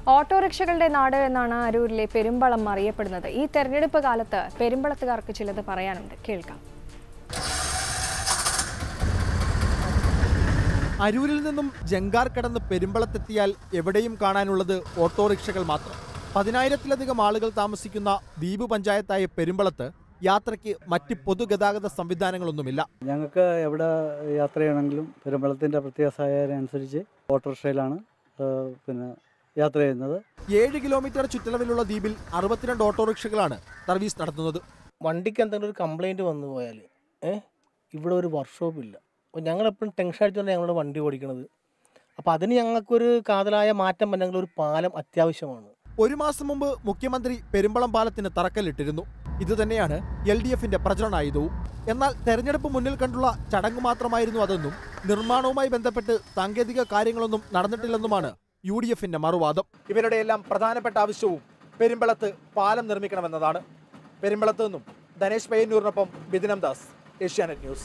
ഓട്ടോറിക്ഷകളുടെ നാട് എന്നാണ് അരൂരിലെ പെരുമ്പളം അറിയപ്പെടുന്നത് ഈ തെരഞ്ഞെടുപ്പ് കാലത്ത് പെരുമ്പളത്തുകാർക്ക് ചിലത് പറയാനുണ്ട് കേൾക്കാം അരൂരിൽ നിന്നും ജങ്കാർ കടന്ന് പെരുമ്പളത്തെത്തിയാൽ എവിടെയും കാണാനുള്ളത് ഓട്ടോറിക്ഷകൾ മാത്രം പതിനായിരത്തിലധികം ആളുകൾ താമസിക്കുന്ന ദ്വീപ് പഞ്ചായത്തായ പെരുമ്പളത്ത് യാത്രയ്ക്ക് മറ്റ് പൊതുഗതാഗത സംവിധാനങ്ങളൊന്നുമില്ല ഞങ്ങൾക്ക് എവിടെ യാത്ര ചെയ്യണമെങ്കിലും പെരുമ്പളത്തിൻ്റെ പ്രത്യേക സാഹചര്യം അനുസരിച്ച് ഓട്ടോറിക്ഷയിലാണ് ഏഹ്, പിന്നെ യാത്ര ചെയ്യുന്നത് ഏഴ് കിലോമീറ്റർ ചുറ്റളവിലുള്ള ദ്വീപിൽ അറുപത്തിരണ്ട് ഓട്ടോറിക്ഷകളാണ് സർവീസ് നടത്തുന്നത് വണ്ടിക്ക് എന്തെങ്കിലും ഒരു കംപ്ലൈൻറ്റ് വന്നു പോയാൽ ഏ ഇവിടെ ഒരു വർക്ക്ഷോപ്പ് ഇല്ല അപ്പോൾ ഞങ്ങളെപ്പോഴും ടെൻഷൻ അടിച്ചുകൊണ്ട് ഞങ്ങളുടെ വണ്ടി ഓടിക്കണത് അപ്പോൾ അതിന് ഞങ്ങൾക്കൊരു കാതലായ മാറ്റം വരണമെങ്കിൽ ഒരു പാലം അത്യാവശ്യമാണ് ഒരു മാസം മുമ്പ് മുഖ്യമന്ത്രി പെരുമ്പളം പാലത്തിന് തറക്കല്ലിട്ടിരുന്നു ഇതുതന്നെയാണ് എൽ ഡി എഫിന്റെ പ്രചരണായുധവും എന്നാൽ തെരഞ്ഞെടുപ്പ് മുന്നിൽ കണ്ടുള്ള ചടങ്ങ് മാത്രമായിരുന്നു അതെന്നും നിർമ്മാണവുമായി ബന്ധപ്പെട്ട് സാങ്കേതിക കാര്യങ്ങളൊന്നും നടന്നിട്ടില്ലെന്നുമാണ് യു ഡി എഫിന്റെ മറുവാദം ഇവരുടെ എല്ലാം പ്രധാനപ്പെട്ട ആവശ്യവും പെരുമ്പളത്ത് പാലം നിർമ്മിക്കണമെന്നതാണ് പെരുമ്പളത്ത് നിന്നും ധനേഷ് പയ്യന്നൂരിനൊപ്പം ബിദിനം ദാസ് ഏഷ്യാനെറ്റ് ന്യൂസ്